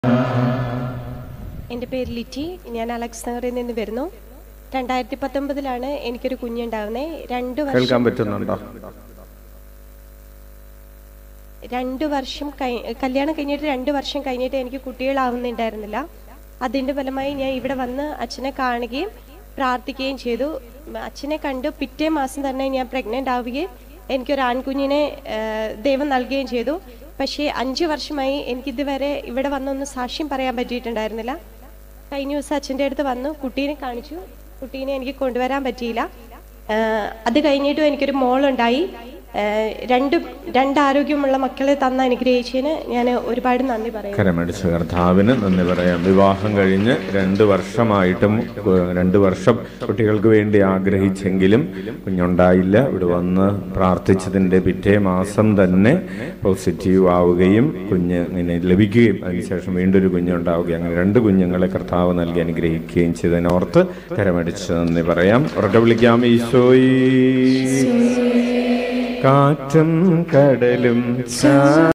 എൻ്റെ പേര് ലിറ്റി ഞാൻ അലക്സ് നഗറിൽ നിന്ന് വരുന്നു രണ്ടായിരത്തി പത്തൊമ്പതിലാണ് എനിക്കൊരു കുഞ്ഞുണ്ടാവുന്നത് രണ്ട് വർഷം കേൾക്കാൻ പറ്റുന്നുണ്ടോ രണ്ട് വർഷം കഴി- കല്യാണം കഴിഞ്ഞിട്ട് രണ്ട് വർഷം കഴിഞ്ഞിട്ട് എനിക്ക് കുട്ടികളാവുന്നുണ്ടായിരുന്നില്ല അതിൻ്റെ ഫലമായി ഞാൻ ഇവിടെ വന്ന് അച്ഛനെ കാണുകയും പ്രാർത്ഥിക്കുകയും ചെയ്തു ഉം, അച്ഛനെ കണ്ട് പിറ്റേ മാസം തന്നെ ഞാൻ പ്രഗ്നൻ്റ് ആവുകയും എനിക്കൊരു ആൺകുഞ്ഞിനെ ആ, ദൈവം നൽകുകയും ചെയ്തു പക്ഷേ അഞ്ച് വർഷമായി എനിക്കിതുവരെ ഇവിടെ വന്നൊന്ന് സാക്ഷ്യം പറയാൻ പറ്റിയിട്ടുണ്ടായിരുന്നില്ല കഴിഞ്ഞ ദിവസം അച്ഛൻ്റെ അടുത്ത് വന്നു കുട്ടീനെ കാണിച്ചു കുട്ടീനെ എനിക്ക് കൊണ്ടുവരാൻ പറ്റിയില്ല ആ, അത് കഴിഞ്ഞിട്ടും എനിക്കൊരു മോളുണ്ടായി ആ, രണ്ട് രണ്ട് ആരോഗ്യമുള്ള മക്കളെ തന്ന അനുഗ്രഹിച്ചതിന് ഞാൻ ഒരുപാട് നന്ദി പറയുന്നു കരമടിച്ച കർത്താവിന് നന്ദി പറയാം വിവാഹം കഴിഞ്ഞ് രണ്ട് വർഷമായിട്ടും ഏഹ്, രണ്ട് വർഷം കുട്ടികൾക്ക് വേണ്ടി ആഗ്രഹിച്ചെങ്കിലും കുഞ്ഞുണ്ടായില്ല ഇവിടെ വന്ന് പ്രാർത്ഥിച്ചതിൻ്റെ പിറ്റേ മാസം തന്നെ പോസിറ്റീവ് ആവുകയും കുഞ്ഞ് ഇങ്ങനെ ലഭിക്കുകയും അതിനുശേഷം വീണ്ടും ഒരു കുഞ്ഞുണ്ടാവുകയും അങ്ങനെ രണ്ട് കുഞ്ഞുങ്ങളെ കർത്താവ് നൽകി അനുഗ്രഹിക്കുകയും ചെയ്തതിനോർത്ത് കരമടിച്ച് നന്ദി പറയാം ഉറക്കെ വിളിക്കാം ഈശോയി കാറ്റും കടലും ചാ